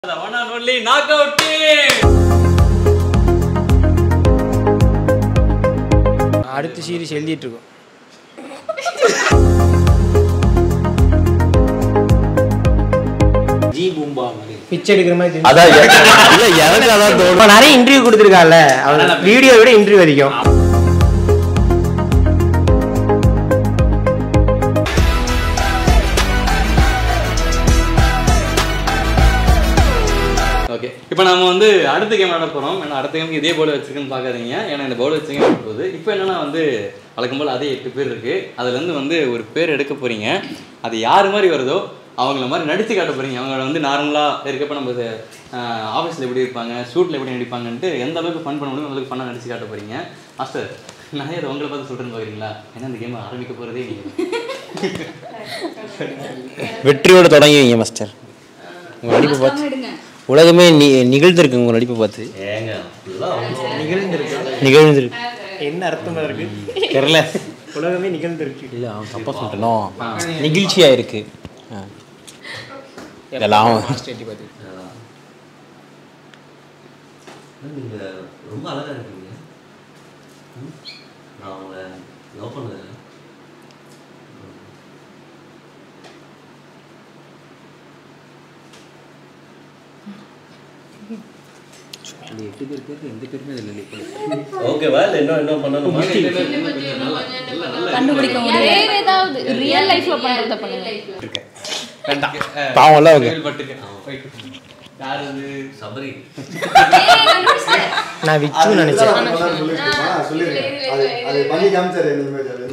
The one and only knockout team. அடுத்த series எழுதிட்டு இருக்கோம் ஜி பூம்பா மாதிரி பிச்சை எடுக்கிற மாதிரி தெரியுது. அதான் எ- இல்ல எனக்கு அதான் தோணும் அவன் நிறைய இன்டர்வியூ கொடுத்துருக்கான்ல அவன் வீடியோ விட இன்டர்வியூ அதிகம் ஓகே இப்போ நம்ம வந்து அடுத்த கேம் விளாட போகிறோம் ஏன்னா அடுத்த கேமுக்கு இதே போல வச்சிருக்குன்னு பார்க்காதீங்க ஏன்னா இந்த போல வச்சிருக்கேன் போகுது இப்போ என்னன்னா வந்து வழக்கம் போல் அதே எட்டு பேர் இருக்கு அதுலேருந்து வந்து ஒரு பேர் எடுக்க போறீங்க அது யார் மாதிரி வருதோ அவங்கள மாதிரி நடிச்சு காட்ட போறீங்க அவங்க வந்து நார்மலாக இருக்கப்ப நம்ம ஆஃபீஸில் எப்படி இருப்பாங்க ஷூட்டில் எப்படி நடிப்பாங்கன்ட்டு எந்த அளவுக்கு ஃபன் பண்ண முடியும் அந்த அளவுக்கு ஃபன்னாக நடிச்சு காட்ட போறீங்க மாஸ்டர் நான் ஏதோ உங்களை பார்த்து சொல்கிறேன்னு பார்க்குறீங்களா ஏன்னா இந்த கேம் ஆரம்பிக்க போகிறதே நீங்கள் வெற்றியோட தொடங்குவீங்க மாஸ்டர் உங்க நடிப்பை பார்த்து உலகமே நி நிகழ்ந்திருக்கு உங்க நடிப்பை பார்த்து நிகழ்ந்திருக்கு என்ன அர்த்தம் இருக்கு தெரியல உலகமே நிகழ்ந்திருக்கு இல்ல அவன் தப்பா சொல்லிட்டனோ நிகழ்ச்சியா இருக்கு ஆ. இதெல்லாம் ஸ்டேட்டி பார்த்து நீங்க ரொம்ப அழகா இருக்கீங்க ம்? நான் உங்களை லவ் பண்ணுறேன் ஓகேவா இல்லை இன்னும் என்ன பண்ணணுமா கண்டுபிடிக்க முடியும் வேற ஏதாவது ரியல் லைஃப்ல பண்றத பண்ணுங்க பாவம்ல அவங்க யார் அது சபரி நான் விச்சு நினைச்சேன் அது பண்ணி காமிச்சாரு இனிமேல் அது.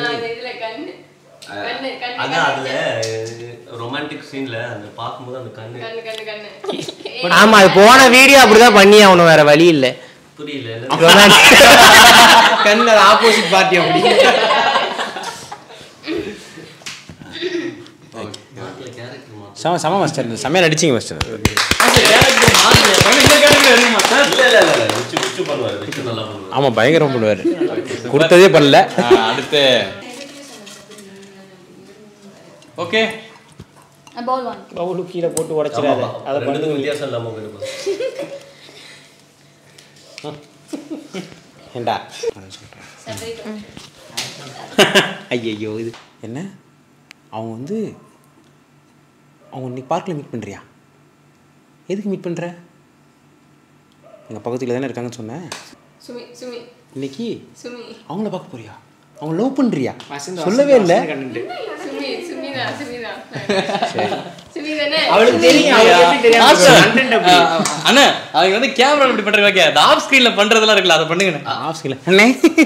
அதான் அதுல ரொமான்டிக் சீன்ல அந்த பார்க்கும்போது அந்த கண்ணு ஆமா அது போன வீடியோ அப்படிதான் பண்ணி அவனு வேற வழி இல்ல புரியல கண்ணு ஆப்போசிட் பார்ட்டி அப்படி கேரக்டர் சம சம மாஸ்டர் இந்த செம்மையா நடிச்சிங்க மாஸ்டர் இல்ல இல்ல இல்ல விச்சு விச்சு பண்ணுவாரு விச்சு நல்லா பண்ணுவாரு ஆமா பயங்கரம் பண்ணுவாரு கொடுத்ததே பண்ணல அடுத்து ஓகே பால் ஒன் பவுலு கீழே போட்டு உடைச்சிடாத ஆமா, அதை ரெண்டுத்துக்கும் பண்ணி வித்தியாசம் இல்லாம போயிடும் ஏண்டா ஐயையோ இது என்ன அவங்க வந்து அவங்க இன்னைக்கு பார்க்கில் மீட் பண்ணுறியா எதுக்கு மீட் பண்ணுற எங்கள் பக்கத்தில் தானே இருக்காங்கன்னு சொன்னேன் சுமி சுமி இன்னைக்கு சுமி அவங்கள பார்க்க போறியா அவங்க லவ் பண்ணுறியா வசந்த் சொல்லவே இல்லை கண்டு சுமி சுமிதா சுமிதா சுமி தானே அவளுக்கு தெரியும் அவளுக்கு எப்படி தெரியாம இருக்கும்? content அப்படி. அண்ணா அவங்க வந்து கேமரா இப்படி பண்றாங்க அந்த ஆஃப் ஸ்கிரீன்ல பண்றதெல்லாம் இருக்குல்ல அதை பண்ணுங்க ஆஃப் ஸ்கில் அண்ணே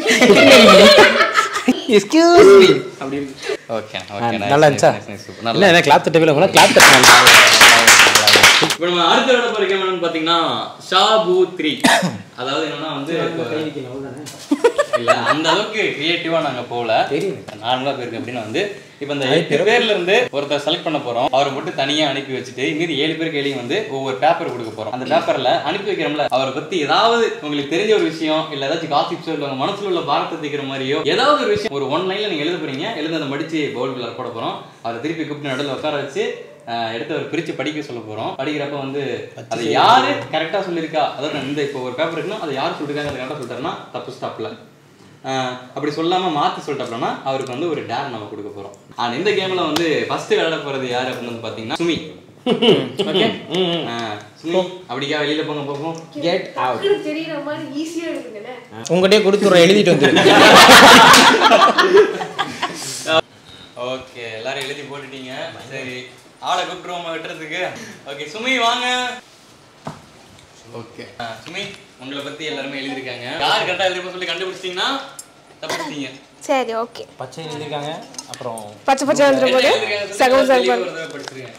எக்ஸ்கியூஸ் மீ அப்படி இருக்கு ஓகே நல்லா இருந்துச்சா இல்லை என்ன கிளாப் தட்டவே இல்லை கிளாப் தட்டினாங்க இப்போ நம்ம அடுத்த விட போற கேம் என்னன்னு பாத்தீங்கன்னா ஷாபு த்ரீ அதாவது என்னன்னா வந்து இல்ல அந்த அளவுக்கு கிரியேட்டிவா நாங்க போகல நார்மலா போயிருக்கு அப்படின்னு வந்து இப்போ இந்த எட்டு பேர்ல இருந்து ஒருத்தர் செலக்ட் பண்ண போறோம் அவரை மட்டும் தனியா அனுப்பி வச்சுட்டு மீதி ஏழு பேர் கையிலையும் வந்து ஒவ்வொரு பேப்பர் கொடுக்க போறோம் அந்த பேப்பர்ல அனுப்பி வைக்கிறோம்ல அவரை பத்தி ஏதாவது உங்களுக்கு தெரிஞ்ச ஒரு விஷயம் இல்ல ஏதாச்சும் காசிப்ஸோ இல்ல உங்க மனசுல உள்ள பாரத்தை தீக்கிற மாதிரியோ ஏதாவது ஒரு விஷயம் ஒரு ஒன் லைன்ல நீங்க எழுத போறீங்க எழுத அதை மடிச்சு பவுல்குள்ள போட போறோம் அவரை திருப்பி கூப்பிட்டு நடுவில் உட்கார வச்சு ஆஹ் எடுத்து அவர் பிரிச்சு படிக்க சொல்ல போறோம் படிக்கிறப்ப வந்து அது யாரு கரெக்டா சொல்லியிருக்கா அதாவது இந்த இப்போ ஒரு பேப்பர் இருக்குன்னா அது யார் சொல்லிருக்காங்க அதை கரெக்டா சொல்லிட்டாருன்னா தப்பு ஸ்டாப்ல அப்படி சொல்லாம மாத்தி சொல்லிட்டோம்னா அவருக்கு வந்து ஒரு டேர் நம்ம கொடுக்க போறோம் ஆனா இந்த கேம்ல வந்து ஃபர்ஸ்ட் விளையாட போறது யாரு அப்படின்னு வந்து பாத்தீங்கன்னா சுமி ஓகே சுமி அப்படிக்கா வெளியில போங்க போகும் கெட் அவுட் தெரியற மாதிரி ஈஸியா இருக்குங்கண்ணே உங்ககிட்டயே கொடுத்துறோம் எழுதிட்டு வந்துரு ஓகே எல்லாரும் எழுதி போட்டுட்டீங்க சரி ஆளை கூப்பிட்டுருவோமா வெட்டுறதுக்கு ஓகே சுமி வாங்க ஓகே சுமி உங்களை பத்தி எல்லாருமே எழுதிருக்காங்க யார் கரெக்டா எழுதிருப்போம் சொல்லி கண்டுபிடிச்சிட்டீங்கன்னா தப்பிச்சிட்டீங்க சரி ஓகே பச்சை எழுதிருக்காங்க அப்புறம் பச்சை பச்சை வந்துட போது சகவு சகவு படிச்சிருக்கேன்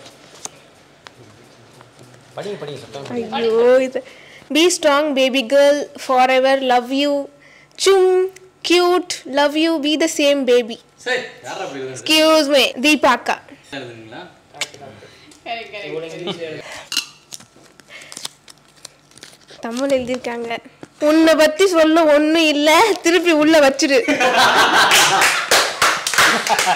படிங்க படிங்க சத்தம் ஐயோ இது be strong baby girl forever love you some cute love you be the same baby சரி யாரா அப்படி எழுதுறது? எக்ஸ்கியூஸ் மீ தீபாக்கா எழுதுங்களா தமிழ் எழுதியிருக்காங்க உன்னை பத்தி சொல்ல ஒண்ணும் இல்ல திருப்பி உள்ள வச்சிடு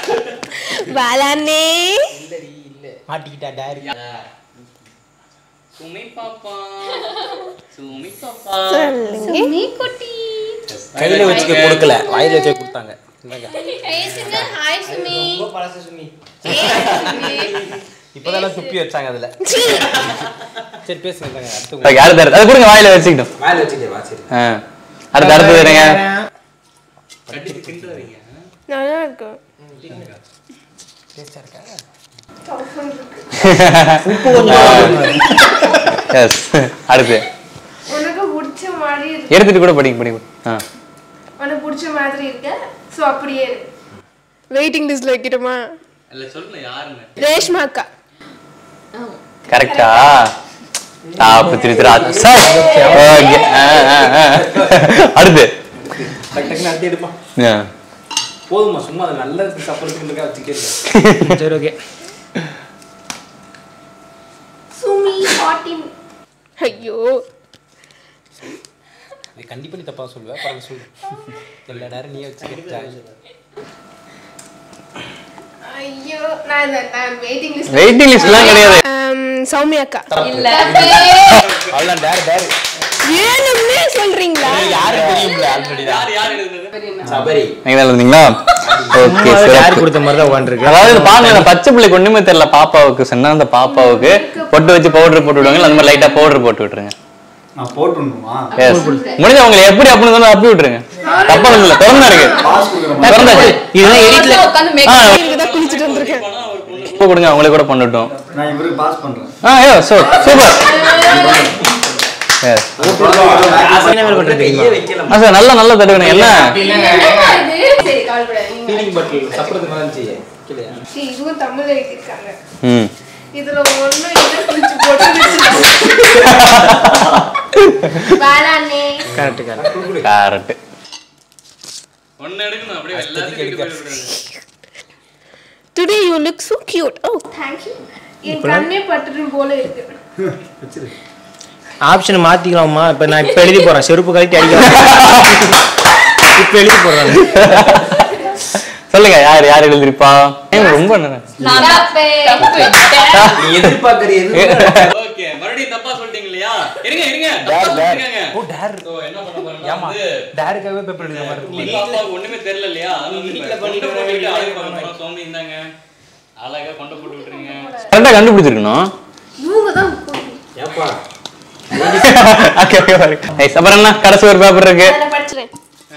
பாலானே மாட்டிக்கிட்டா டாரி சுமி பாப்பா சுமி பாப்பா சுமி குட்டி கையில் வச்சுக்க கொடுக்கல வாயில் வச்சு கொடுத்தாங்க இந்தாங்க பேசுங்க ஹாய் சுமி இப்போதான் துப்பி வச்சாங்க அதில் சரி பேசுங்க இந்தாங்க அடுத்து ஓகே அடுத்து அடுத்து. அது கொடுங்க வாயில வச்சுக்கிட்டோம் வாயில் வச்சுக்கே வா சரி ஆ அடுத்து அடுத்து வரீங்க நல்லா இருக்கும் எஸ் அடுத்து உனக்கு பிடிச்ச மாதிரி இருக்கு எடுத்துட்டு கூட படிங்க படிங்க ஆ உனக்கு பிடிச்ச மாதிரி இருக்கு ஸோ அப்படியே வெயிட்டிங் லிஸ்ட்ல வைக்கட்டுமா இல்ல சொல்லுங்க யாருன்னு ரேஷ்மா அக்கா கரெக்டா தாப்பு திரு திரு சார் ஓகே அடுத்து டக்கு டக்குன்னு அடுத்து எடுப்பா ஆ. போதுமா சும்மா அதை நல்ல சப்பரத்துக்கு வச்சுக்கிட்டே இருக்கேன் சரி ஓகே சுமி ஃபார்ட்டின் ஐயோ இது கண்டிப்பா நீ தப்பா சொல்லுவேன் பரவாயில்ல சொல்லு எல்லா நேரம் நீ வச்சுக்கிட்ட ஐயோ நான் இந்த நான் வெயிட்டிங் லிஸ்ட் வெயிட்டிங் லிஸ்ட்லாம் கிடையாது சௌமியா அக்கா இல்ல அவ்வளோ டேர் டேர் வேணும்னே சொல்றீங்களா யாரு தெரியும்ல ஆல்ரெடி யார் யார் எழுதுனது சபரி நீங்க தான் எழுதுனீங்களா ஓகே யார் கொடுத்த மாதிரி தான் உட்காந்துருக்கு அதாவது இது பாருங்க இந்த பச்சை பிள்ளைக்கு ஒண்ணுமே தெரியல பாப்பாவுக்கு சொன்னா அந்த பாப்பாவுக்கு பொட்டு வச்சு பவுடர் போட்டு விடுவாங்க அந்த மாதிரி லைட்டா பவுடர் போட்டு விட்டுருங்க நான் போட்டுணுமா எஸ் முடிஞ்ச உங்களை எப்படி அப்படின்னு சொன்னா அப்பி விட்டுருங்க தப்பா இல்ல திறந்தா இருக்கு பாஸ் கொடுக்குற திறந்தாச்சு இதுதான் எடிட்ல உட்காந்து ஆ, மேக் தான் குளிச்சுட்டு வந்திருக்கேன் பூ கொடுங்க அவங்களே கூட பண்ணட்டும் நான் இவருக்கு பாஸ் பண்றேன் ஆ ஐயோ சோ சூப்பர் எஸ் ஆ சார் நல்லா நல்லா தட்டுவேன் என்ன சரி கவலைப்படாதீங்க ஃபீலிங் பட்டில் சப்பரத்து மாதிரி இருந்துச்சு கீழே சரி, இதுவும் தமிழ்ல எழுதியிருக்காங்க ம் இதுல ஒண்ணு என்ன குளிச்சு போட்டு வேளாண்ணே கரெக்ட் கரெக்ட் கரெக்ட் ஒன்னு எடுக்கணும் அப்படியே எல்லாத்தையும் today you look so cute oh thank you என் கண்ணே பட்டுரும் போல இருக்கு ஆப்ஷன் மாத்திக்கலாமா இப்ப நான் இப்ப எழுதி போறேன் செருப்பு கழட்டி அடிக்க இப்ப எழுதி போடுறேன் சொல்லுங்க யார் யார் எழுதிருப்பா ஏங்க ரொம்ப நேரம் நான் தப்பு தப்பு நீ எதிர்பார்க்கறது ஓகே மறுபடியும் தப்பா சொல்லிட்டீங்க இல்லையா இருங்க இருங்க there there oh there So, என்ன பண்ண போறோம்னா ஏமா வந்து டேருக்காகவே பேப்பர் எழுதுற மாதிரி நீ இருக்கும் பாப்பாவுக்கு ஒண்ணுமே தெரியல இல்லையா அதான் வந்து வீட்ல இப்ப பண்ணிட்டு கொண்டை வர போட்டு வேண்டியது அழகு பார்க்க போறோம். சோம்பி இந்தாங்க அழகா கொண்டை போட்டு விட்டுருங்க கரெக்டா கண்டுபிடிச்சிருக்கணும் இவங்க தான் ஏப்பா ஓகே ஓகே நைஸ் அப்புறம் என்ன கடைசி ஒரு பேப்பர் இருக்கு நான் படிச்சுறேன்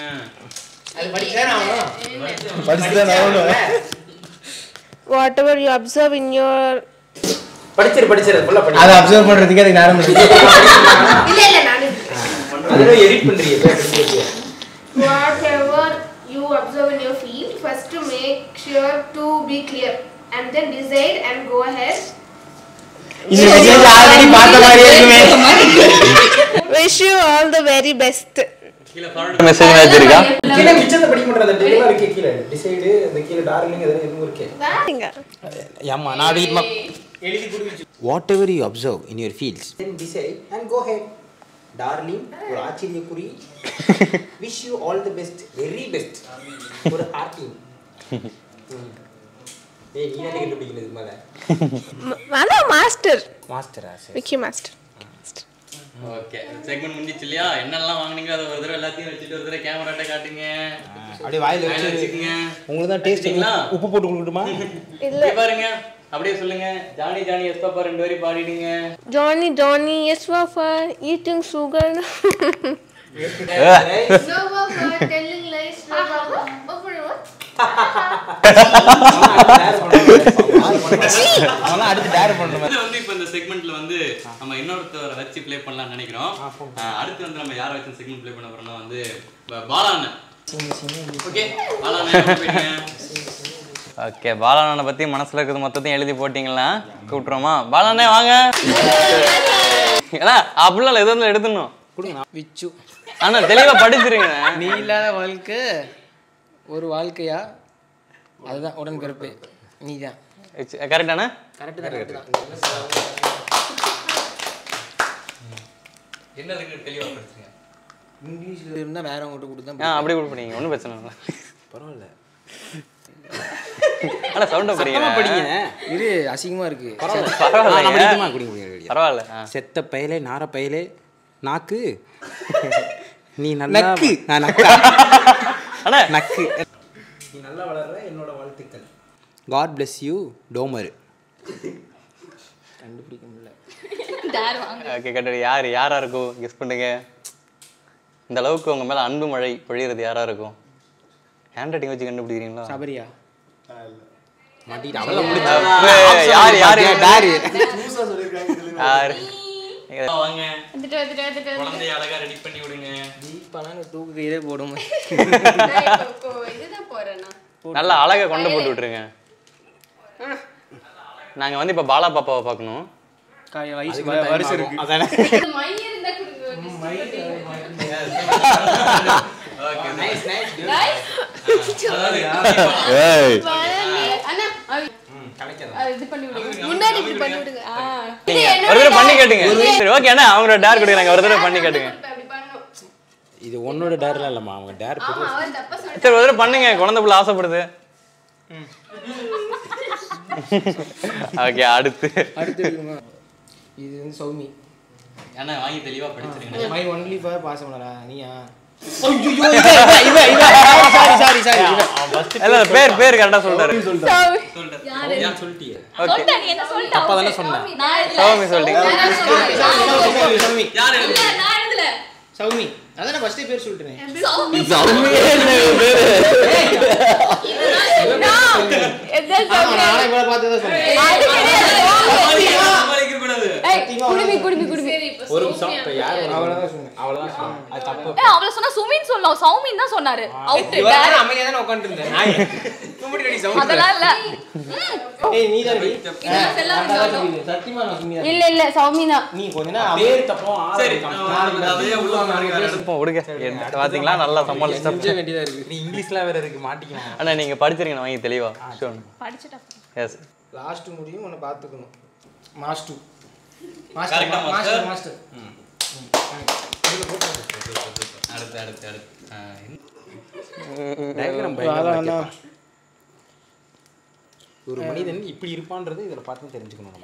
படிச்சுதான் ஆகணும் whatever you observe in your படிச்சிரு படிச்சிரு ஃபுல்லா படி அதை அப்சர்வ் பண்றதுக்கு அதுக்கு நேரம் இருக்கு இல்ல இல்ல நான் அதுல எடிட் பண்றீங்க paper whatever you observe in your field first to make sure to be clear and then decide and go ahead இந்த மெசேஜ் ஆல்ரெடி பார்த்த மாதிரியே இருக்குமே wish you all the very best message match இருக்கா கீழே மிச்சத்தை படிக்க மாட்டேன் அந்த டேலாம் இருக்கு கீழே டிசைடு அந்த கீழே டார்லிங் அதெல்லாம் எதுவும் இருக்கு வேறங்க ஏமா நான் அடிக்கமா எழுதி கொடுத்து whatever you observe in your fields then decide and go head darling ஒரு ஆச்சரிய குறி wish you all the best very best ஒரு ஹார்ட்டிங் ஏய் நீ என்ன கண்டுபிடிக்கிறது மேல அதான் மாஸ்டர் மாஸ்டரா சரி விக்கி மாஸ்டர் ஓகே செக்மெண்ட் முடிஞ்சிச்சு இல்லையா என்னெல்லாம் வாங்குனீங்க அதை ஒரு தடவை எல்லாத்தையும் வச்சுட்டு ஒரு தடவை கேமராட்ட காட்டுங்க அப்படியே வாயில வாயில வச்சு வச்சுக்கங்க உங்களுக்கு தான் டேஸ்ட் வச்சிட்டீங்களா? உப்பு போட்டு கொடுக்கட்டுமா இல்ல இங்க பாருங்க அப்படியே சொல்லுங்க ஜானி ஜானி எஸ் பாப்பா ரெண்டு பேரும் பாடிடுங்க Johnny Johnny yes waffle eating sugar No waffle, telling lies, no waffle. Waffle what? அவனா அடுத்து டேர் பண்ணணும் இது வந்து இப்போ இந்த செக்மெண்ட்ல வந்து நம்ம இன்னொருத்தவரை வச்சு ப்ளே பண்ணலாம்னு நினைக்கிறோம் ஆஹ் அடுத்து வந்து நம்ம யாரை வச்சு செக்மெண்ட் ப்ளே பண்ண போறோம்னா வந்து ப- பாலாண்ணன் ஓகே பாலாண்ணன் ஓகே பாலாண்ணனை பத்தி மனசுல இருக்கிறது மொத்தத்தையும் எழுதி போட்டீங்களா கூப்பிட்றோமா பாலாண்ணே வாங்க ஏன்னா அப்படிலாம் எது வந்து எடுத்துடணும் விச்சு ஆனா தெளிவா படிச்சிருங்க நீ இல்லாத வாழ்க்கை ஒரு வாழ்க்கையா அதுதான் உடன்பிறப்பு நீ தான் கரெக்டானா கரெக்டு தான் கரெக்டு தான் என்னதுக்கு தெளிவா படிச்சிருங்க இங்கிலீஷில் இருந்தால் வேற அவங்ககிட்ட கொடுத்தா ஆ அப்படி கொடுப்பீங்க ஒன்றும் பிரச்சனை இல்லை பரவாயில்ல ஆனா சவுண்டை சத்தமா படிங்க படிங்க இரு அசிங்கமா இருக்கு பரவாயில்ல நான் படிக்குமா குடிங்க குடிங்க பரவாயில்ல ஆ. செத்த பயலே நார பயலே நாக்கு நீ நல்லா நக்கு. நான் நக்கா அண்ணா நக்கு நீ நல்லா வளர்ற என்னோட வாழ்த்துக்கள் காட் bless யூ டோமர் கண்டுபிடிக்க முடியல டேர் வாங்க ஓகே கட்டு யார் யாரா இருக்கும் கெஸ் பண்ணுங்க இந்த அளவுக்கு உங்க மேல அன்பு மழை பொழியறது யாரா இருக்கும் ஹேண்ட் ரைட்டிங் வச்சு கண்டுபிடிக்கிறீங்களா சபரியா மாட்டிட்டு அவள முடிஞ்ச அப்ப யார் யார் டாரு யார் வாங்க வந்துட்டு வந்துட்டு வந்துட்டு குழந்தைய அழகா ரெடி பண்ணி விடுங்க தீபாலாம் தூக்கு கையிலே போடும் இதுதான் போறேன்னா நல்லா அழகா கொண்டு போட்டு விட்டுருங்க நாங்க வந்து இப்ப பாலா பாப்பாவை பார்க்கணும் காய வயசு வருஷம் இருக்கு அதானே மை இருந்தா கொடுங்க அண்ணா அது இது பண்ணி விடுங்க முன்னாடி இப்படி பண்ணி விடுங்க ஆ இது நீங்க என்னோட ஒரு தடவை பண்ணி dad. கேட்டுங்க சரி ஓகே அண்ணா அவங்களோட டேர் கொடுக்குறாங்க ஒரு தடவை பண்ணி கேட்டுங்க அப்படி பண்ணும் இது உன்னோட டேர்லாம் இல்லைம்மா அவங்க டேர் ஆமா அவர் தப்பா சொல்லிட்டு சரி ஒரு தடவை பண்ணுங்க குழந்தை புள்ள ஆசைப்படுது ஓகே அடுத்து அடுத்து இருக்குமா இது வந்து சௌமி அண்ணா வாங்கி தெளிவா படிச்சிருங்க மை ஒன்லி ஃபார் பாசமலரா நீயா சாரி சாரி சாரி இல்ல பேர் பேர் கரெக்டா சொல்றாரு யாரு சொல்லிட்டியே சொல்லிட்டேன் நீ என்ன சொல்லிட்ட தப்பா தானே சொன்னேன் நான் இதுல சௌமி சொல்லிட்டீங்க சௌமி இல்ல நான் இதுல சௌமி அதான் நான் ஃபர்ஸ்டே பேர் சொல்லிட்டேன் நானே கூட பார்த்து தான் சொன்னேன் குடுமி குடுமி குடுமி ஒரு நிமிஷம் இப்போ யார் அவ்வளோதான் சொன்னேன் அவ்வளோதான் சொன்னேன் அது தப்பு ஏ அவள சொன்னா சுமின் சொல்லலாம் சௌமின் தான் சொன்னாரு அவுட் இவன் அமைதியா தானே உட்கார்ந்து இருந்தேன் நாய் கும்பிட்டு அடி சவுண்ட் அதெல்லாம் இல்ல ஏய் நீ தான் இதெல்லாம் செல்லாம சத்தியமா நான் சும்மியா இல்ல இல்ல சௌமி தான் நீ கொஞ்ச நேரம் பேர் தப்போம் சரி இப்போ விடுங்க எடுத்து பாத்தீங்களா நல்லா சமாளிச்சிட்டோம் அமைதியா வேண்டியதா இருக்கு நீ இங்கிலீஷ்ல வேற இருக்கு மாட்டிக்கலாம் அண்ணா நீங்க படிச்சிருங்க நான் வாங்கி தெளிவா ஷோன் படிச்சுட்டா எஸ் லாஸ்ட் முடியும் உன்னை பார்த்துக்கணும் மாஸ்டர் Correct ஆ, மாஸ்டர் master? மாஸ்டர் அடுத்து அடுத்து அடுத்து டயக்ராம் அதான் அண்ணா. ஒரு மனிதன் இப்படி இருப்பான்றது இதுல பார்த்து தெரிஞ்சுக்கணும்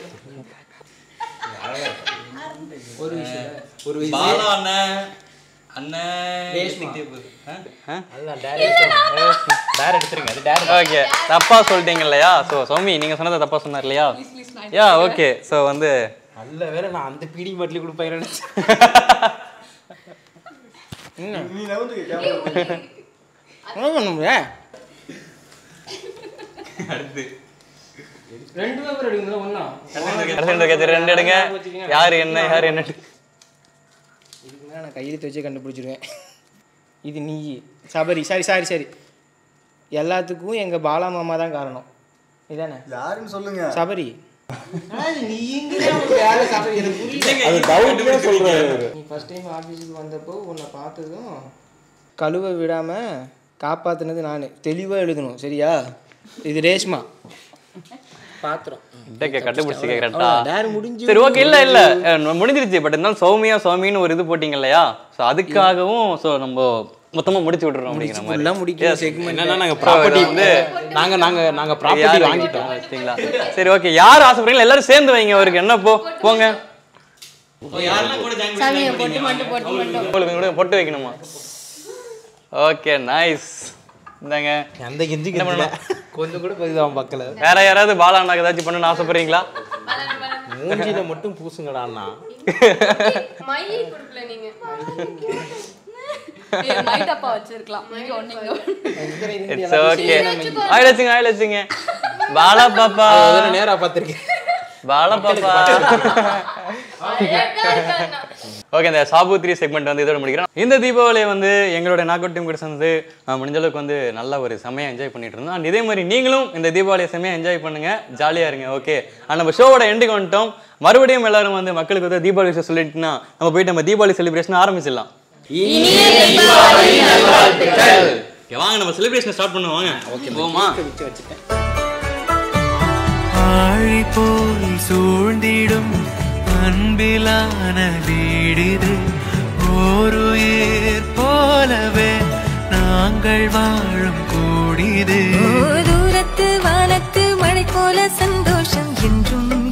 நம்ம ஒரு விஷயம் ஒரு பாலா அண்ணன் அண்ணன் ரேஷ்மா. அதுதான் டேர் எடுத்துருங்க அது டேர் ஓகே தப்பா சொல்லிட்டீங்க இல்லையா ஸோ சௌமி நீங்க சொன்னதை தப்பா சொன்னார் இல்லையா யா ஓகே ஸோ வந்து நல்ல வேலை நான் அந்த பீடி பாட்டில் கொடுப்பேன் நீ நவுந்து கேமரா என்ன பண்ணுங்க அடுத்து ரெண்டு பேப்பர் எடுக்கணும் ஒண்ணா ரெண்டு ரெண்டு எடுங்க யாரு என்ன யாரு என்ன இதுக்கு மேலே நான் கையெழுத்து வச்சே கண்டுபிடிச்சிருவேன் இது நீ சபரி சரி சாரி சரி எல்லாத்துக்கும் எங்க பாலா மாமா தான் காரணம் இதானே யாருன்னு சொல்லுங்க சபரி நீ வேற சபரி எனக்கு புரியல அது டவுட்லயே சொல்றாரு நீ ஃபர்ஸ்ட் டைம் ஆஃபீஸுக்கு வந்தப்போ உன்னை பார்த்ததும் கழுவ விடாம காப்பாத்துனது நான் தெளிவா எழுதணும் சரியா இது ரேஷ்மா பாத்திரம் டேக்க கண்டுபிடிச்சிக்க கரெக்டா டேர் முடிஞ்சு சரி ஓகே இல்ல இல்ல அஹ் முடிஞ்சிருச்சு பட் இருந்தாலும் சௌமியா சௌமின்னு ஒரு இது போட்டீங்க இல்லையா ஸோ அதுக்காகவும் ஸோ நம்ம மொத்தமா முடிச்சு விட்டுறோம் அப்படிங்கிற மாதிரி ஃபுல்லாக முடிக்கிற செக்மெண்ட் என்னன்னா நாங்க ப்ராப்பர்ட்டி வந்து நாங்க நாங்க நாங்க ப்ராப்பர்ட்டி யாரு வாங்கிட்டோம் வச்சிங்களா சரி ஓகே யார் ஆசைப்படுறீங்களோ எல்லாரும் சேர்ந்து வைங்க அவருக்கு என்ன போ போங்க சாமியை போட்டு மட்டும் போட்டு மட்டும் உங்களுக்கு கூட பொட்டு வைக்கணுமா ஓகே நைஸ் இந்தாங்க அந்த கெஞ்சி கொஞ்சம் கூட பதிதான் பார்க்கல வேற யாராவது பாலா அண்ணாக்கு ஏதாச்சும் பண்ணணும்னு ஆசைப்படுறீங்களா மூஞ்சில மட்டும் பூசுங்கடாண்ணா மை கொடுக்கல நீங்க மை டப்பா வச்சிருக்கலாம் இங்க ஒண்ணு இங்க ஒண்ணு. இட்ஸ் ஓகே ஆயில் வச்சுங்க ஆயில் வச்சுங்க பாலா பாப்பா நேரா பார்த்துருக்கேன் பாலா பாப்பா ஓகே இந்த சாபு த்ரீ செக்மெண்ட் வந்து இதோட முடிக்கிறோம் இந்த தீபாவளியை வந்து எங்களோட நாகோட் டீம் கூட சேர்ந்து அஹ், முடிஞ்ச அளவுக்கு வந்து நல்ல ஒரு செமையாக என்ஜாய் பண்ணிட்டு இருந்தோம் அண்ட் இதே மாதிரி நீங்களும் இந்த தீபாவளியை செமையாக என்ஜாய் பண்ணுங்க ஜாலியாக இருங்க ஓகே அண்ட் நம்ம ஷோவோட எண்டுக்கு வந்துட்டோம் மறுபடியும் எல்லாரும் வந்து மக்களுக்கு வந்து தீபாவளி விஷயம் சொல்லிட்டுனா நம்ம போயிட்டு நம்ம தீபாவளி செலிப்ரேஷன் ஆரம்பிச்சிடலாம் Okay, வாங்க நம்ம செலிப்ரேஷன் ஸ்டார்ட் பண்ணுவோம் வாங்க ஓகே போமா ஆழி போல் சூழ்ந்திடும் அன்பிலான வீடிது ஓருயிர் போலவே நாங்கள் வாழும் கூடிது தூரத்து போல சந்தோஷம் என்றும்